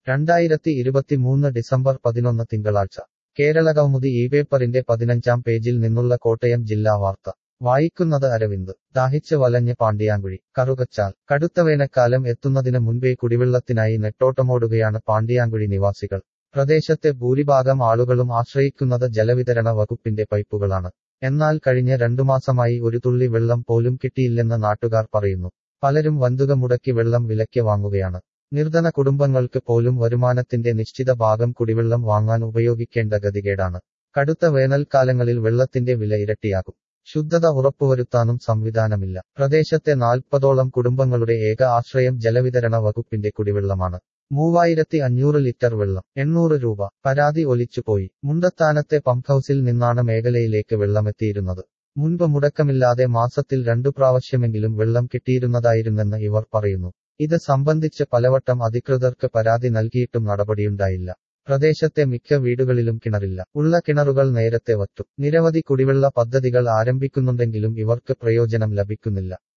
രണ്ടായിരത്തി ഇരുപത്തിമൂന്ന് ഡിസംബർ പതിനൊന്ന് തിങ്കളാഴ്ച കേരളകൗമുദി ഈ പേപ്പറിന്റെ പതിനഞ്ചാം പേജിൽ നിന്നുള്ള കോട്ടയം ജില്ലാ വാർത്ത വായിക്കുന്നത് അരവിന്ദ് ദാഹിച്ച് വലഞ്ഞ് പാണ്ടിയാങ്കുഴി കറുകച്ചാൽ കടുത്ത വേനൽക്കാലം എത്തുന്നതിന് മുൻപേ കുടിവെള്ളത്തിനായി നെട്ടോട്ടമോടുകയാണ് പാണ്ടിയാങ്കുഴി നിവാസികൾ പ്രദേശത്തെ ഭൂരിഭാഗം ആളുകളും ആശ്രയിക്കുന്നത് ജലവിതരണ വകുപ്പിന്റെ പൈപ്പുകളാണ് എന്നാൽ കഴിഞ്ഞ രണ്ടു മാസമായി ഒരു തുള്ളി വെള്ളം പോലും കിട്ടിയില്ലെന്ന് നാട്ടുകാർ പറയുന്നു പലരും വന്തുക മുടക്കി വെള്ളം വിലയ്ക്ക് വാങ്ങുകയാണ് നിർധന കുടുംബങ്ങൾക്ക് പോലും വരുമാനത്തിന്റെ നിശ്ചിത ഭാഗം കുടിവെള്ളം വാങ്ങാൻ ഉപയോഗിക്കേണ്ട ഗതികേടാണ് കടുത്ത വേനൽക്കാലങ്ങളിൽ വെള്ളത്തിന്റെ വില ഇരട്ടിയാകും ശുദ്ധത ഉറപ്പുവരുത്താനും സംവിധാനമില്ല പ്രദേശത്തെ നാൽപ്പതോളം കുടുംബങ്ങളുടെ ഏക ആശ്രയം ജലവിതരണ വകുപ്പിന്റെ കുടിവെള്ളമാണ് മൂവായിരത്തി അഞ്ഞൂറ് ലിറ്റർ വെള്ളം എണ്ണൂറ് രൂപ പരാതി ഒലിച്ചുപോയി മുണ്ടത്താനത്തെ പമ്പ് ഹൌസിൽ നിന്നാണ് മേഖലയിലേക്ക് വെള്ളമെത്തിയിരുന്നത് മുൻപ് മുടക്കമില്ലാതെ മാസത്തിൽ രണ്ടു പ്രാവശ്യമെങ്കിലും വെള്ളം കിട്ടിയിരുന്നതായിരുന്നെന്ന് ഇവർ പറയുന്നു ഇത് സംബന്ധിച്ച് പലവട്ടം അധികൃതർക്ക് പരാതി നൽകിയിട്ടും നടപടിയുണ്ടായില്ല പ്രദേശത്തെ മിക്ക വീടുകളിലും കിണറില്ല ഉള്ള കിണറുകൾ നേരത്തെ വറ്റും നിരവധി കുടിവെള്ള പദ്ധതികൾ ആരംഭിക്കുന്നുണ്ടെങ്കിലും ഇവർക്ക് പ്രയോജനം ലഭിക്കുന്നില്ല